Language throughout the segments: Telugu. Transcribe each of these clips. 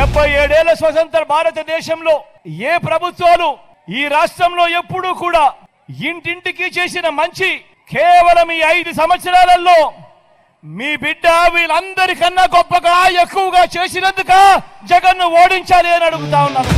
డెబ్బై ఏడేళ్ల స్వతంత్ర భారతదేశంలో ఏ ప్రభుత్వాలు ఈ రాష్ట్రంలో ఎప్పుడూ కూడా ఇంటింటికి చేసిన మంచి కేవలం ఈ ఐదు సంవత్సరాలలో మీ బిడ్డ వీళ్ళందరికన్నా గొప్పగా ఎక్కువగా చేసినందుక జగన్ను ఓడించాలి అని అడుగుతా ఉన్నాను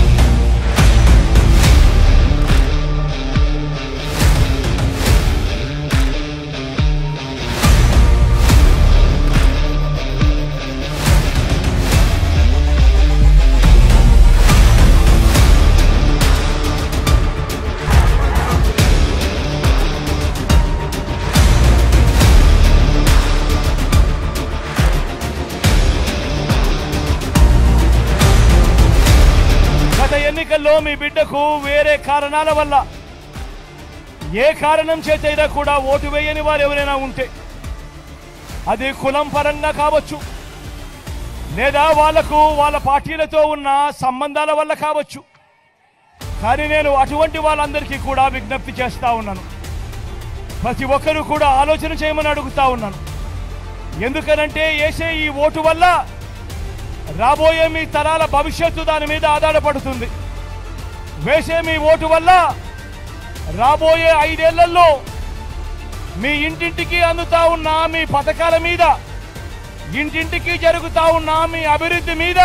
గత ఎన్నికల్లో మీ బిడ్డకు వేరే కారణాల వల్ల ఏ కారణం చేతైనా కూడా ఓటు వేయని వారు ఎవరైనా ఉంటే అది కులం పరంగా కావచ్చు లేదా వాళ్లకు వాళ్ళ పార్టీలతో ఉన్న సంబంధాల వల్ల కావచ్చు కానీ నేను అటువంటి వాళ్ళందరికీ కూడా విజ్ఞప్తి చేస్తా ఉన్నాను ప్రతి ఒక్కరూ కూడా ఆలోచన చేయమని అడుగుతా ఉన్నాను ఎందుకనంటే వేసే ఈ ఓటు వల్ల రాబోయే మీ తరాల భవిష్యత్తు దాని మీద ఆధారపడుతుంది వేసే మీ ఓటు వల్ల రాబోయే ఐదేళ్లలో మీ ఇంటింటికి అందుతా ఉన్న మీ పథకాల మీద ఇంటింటికి జరుగుతా ఉన్న మీ అభివృద్ధి మీద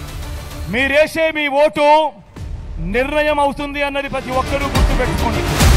మీరేసే మీ ఓటు నిర్ణయం అవుతుంది అన్నది ప్రతి ఒక్కరూ గుర్తుపెట్టుకోండి